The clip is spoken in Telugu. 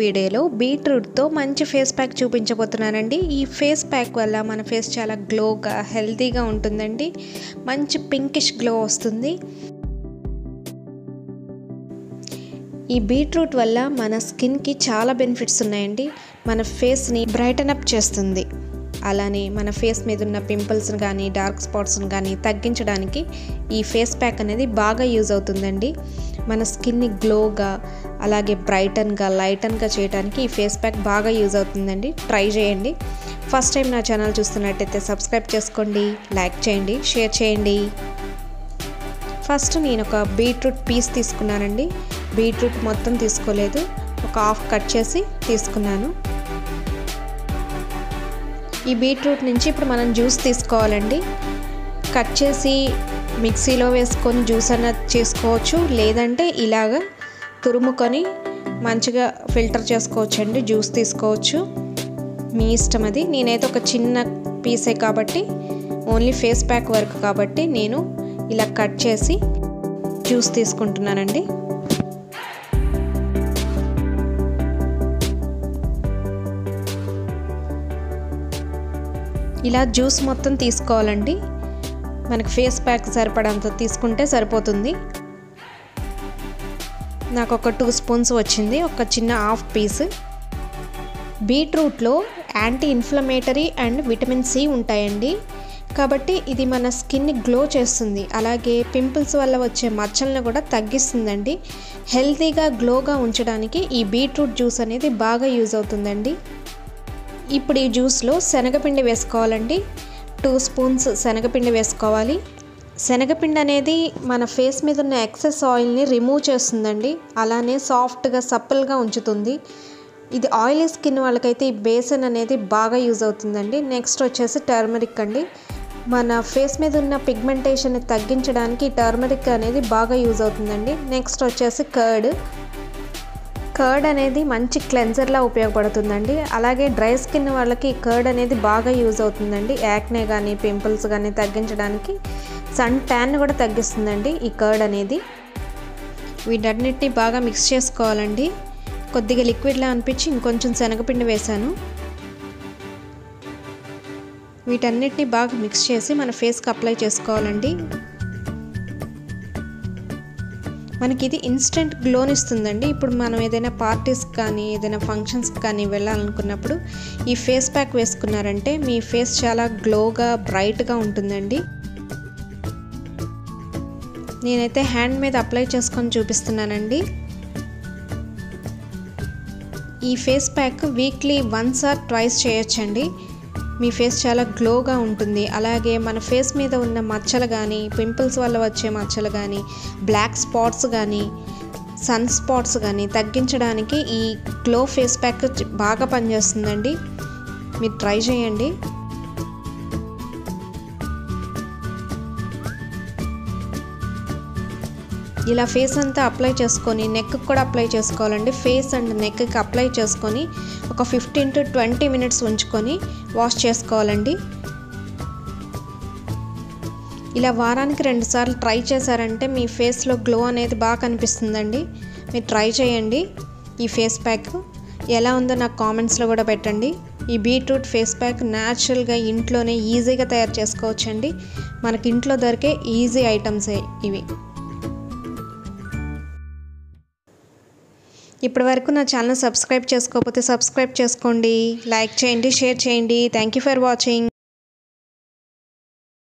వీడియోలో బీట్రూట్తో మంచి ఫేస్ ప్యాక్ చూపించబోతున్నానండి ఈ ఫేస్ ప్యాక్ వల్ల మన ఫేస్ చాలా గ్లోగా హెల్తీగా ఉంటుందండి మంచి పింకిష్ గ్లో వస్తుంది ఈ బీట్రూట్ వల్ల మన స్కిన్కి చాలా బెనిఫిట్స్ ఉన్నాయండి మన ఫేస్ని బ్రైటన్ అప్ చేస్తుంది అలానే మన ఫేస్ మీద ఉన్న పింపుల్స్ని కానీ డార్క్ స్పాట్స్ని కానీ తగ్గించడానికి ఈ ఫేస్ ప్యాక్ అనేది బాగా యూజ్ అవుతుందండి మన స్కిన్ని గ్లోగా అలాగే బ్రైటన్గా లైటన్గా చేయడానికి ఈ ఫేస్ ప్యాక్ బాగా యూజ్ అవుతుందండి ట్రై చేయండి ఫస్ట్ టైం నా ఛానల్ చూస్తున్నట్టయితే సబ్స్క్రైబ్ చేసుకోండి లైక్ చేయండి షేర్ చేయండి ఫస్ట్ నేను ఒక బీట్రూట్ పీస్ తీసుకున్నానండి బీట్రూట్ మొత్తం తీసుకోలేదు ఒక హాఫ్ కట్ చేసి తీసుకున్నాను ఈ బీట్రూట్ నుంచి ఇప్పుడు మనం జ్యూస్ తీసుకోవాలండి కట్ చేసి మిక్సీలో వేసుకొని జ్యూస్ అన్నది చేసుకోవచ్చు లేదంటే ఇలాగ తురుముకొని మంచిగా ఫిల్టర్ చేసుకోవచ్చు అండి జ్యూస్ తీసుకోవచ్చు మీ ఇష్టం అది నేనైతే ఒక చిన్న పీసే కాబట్టి ఓన్లీ ఫేస్ ప్యాక్ వర్క్ కాబట్టి నేను ఇలా కట్ చేసి జ్యూస్ తీసుకుంటున్నానండి ఇలా జ్యూస్ మొత్తం తీసుకోవాలండి మనకి ఫేస్ ప్యాక్ సరిపడంత తీసుకుంటే సరిపోతుంది నాకు ఒక టూ స్పూన్స్ వచ్చింది ఒక చిన్న హాఫ్ పీస్ బీట్రూట్లో anti inflammatory and vitamin C ఉంటాయండి కాబట్టి ఇది మన స్కిన్ని గ్లో చేస్తుంది అలాగే పింపుల్స్ వల్ల వచ్చే మచ్చలను కూడా తగ్గిస్తుందండి హెల్తీగా గ్లోగా ఉంచడానికి ఈ బీట్రూట్ జ్యూస్ అనేది బాగా యూజ్ అవుతుందండి ఇప్పుడు ఈ జ్యూస్లో శనగపిండి వేసుకోవాలండి టూ స్పూన్స్ శనగపిండి వేసుకోవాలి శనగపిండి అనేది మన ఫేస్ మీద ఉన్న ఎక్సెస్ ఆయిల్ని రిమూవ్ చేస్తుందండి అలానే సాఫ్ట్గా సప్పల్గా ఉంచుతుంది ఇది ఆయిలీ స్కిన్ వాళ్ళకైతే ఈ బేసన్ అనేది బాగా యూజ్ అవుతుందండి నెక్స్ట్ వచ్చేసి టర్మరిక్ అండి మన ఫేస్ మీద ఉన్న పిగ్మెంటేషన్ని తగ్గించడానికి టర్మరిక్ అనేది బాగా యూజ్ అవుతుందండి నెక్స్ట్ వచ్చేసి కర్డ్ కర్డ్ అనేది మంచి క్లెన్జర్లా ఉపయోగపడుతుందండి అలాగే డ్రై స్కిన్ వాళ్ళకి కర్డ్ అనేది బాగా యూజ్ అవుతుందండి యాక్నే కానీ పింపుల్స్ కానీ తగ్గించడానికి సన్ ట్యాన్ కూడా తగ్గిస్తుందండి ఈ కర్డ్ అనేది వీటన్నిటిని బాగా మిక్స్ చేసుకోవాలండి కొద్దిగా లిక్విడ్లా అనిపించి ఇంకొంచెం శనగపిండి వేశాను వీటన్నిటిని బాగా మిక్స్ చేసి మన ఫేస్కి అప్లై చేసుకోవాలండి మనకి ఇది ఇన్స్టెంట్ గ్లోని ఇస్తుందండి ఇప్పుడు మనం ఏదైనా పార్టీస్కి కానీ ఏదైనా ఫంక్షన్స్కి కానీ వెళ్ళాలనుకున్నప్పుడు ఈ ఫేస్ ప్యాక్ వేసుకున్నారంటే మీ ఫేస్ చాలా గ్లోగా బ్రైట్గా ఉంటుందండి నేనైతే హ్యాండ్ మీద అప్లై చేసుకొని చూపిస్తున్నానండి ఈ face pack weekly once or twice చేయొచ్చండి మీ ఫేస్ చాలా గ్లోగా ఉంటుంది అలాగే మన ఫేస్ మీద ఉన్న మచ్చలు కానీ పింపుల్స్ వల్ల వచ్చే మచ్చలు కానీ బ్లాక్ స్పాట్స్ కానీ సన్ స్పాట్స్ కానీ తగ్గించడానికి ఈ గ్లో ఫేస్ ప్యాక్ బాగా పనిచేస్తుందండి మీరు ట్రై చేయండి ఇలా ఫేస్ అంతా అప్లై చేసుకొని నెక్ కూడా అప్లై చేసుకోవాలండి ఫేస్ అండ్ నెక్కి అప్లై చేసుకొని ఒక ఫిఫ్టీన్ టు ట్వంటీ మినిట్స్ ఉంచుకొని వాష్ చేసుకోవాలండి ఇలా వారానికి రెండుసార్లు ట్రై చేశారంటే మీ ఫేస్లో గ్లో అనేది బాగా కనిపిస్తుందండి మీరు ట్రై చేయండి ఈ ఫేస్ ప్యాక్ ఎలా ఉందో నాకు కామెంట్స్లో కూడా పెట్టండి ఈ బీట్రూట్ ఫేస్ ప్యాక్ న్యాచురల్గా ఇంట్లోనే ఈజీగా తయారు చేసుకోవచ్చండి మనకి ఇంట్లో దొరికే ఈజీ ఐటమ్సే ఇవి ఇప్పటి వరకు నా ఛానల్ సబ్స్క్రైబ్ చేసుకోకపోతే సబ్స్క్రైబ్ చేసుకోండి లైక్ చేయండి షేర్ చేయండి థ్యాంక్ యూ ఫర్ వాచింగ్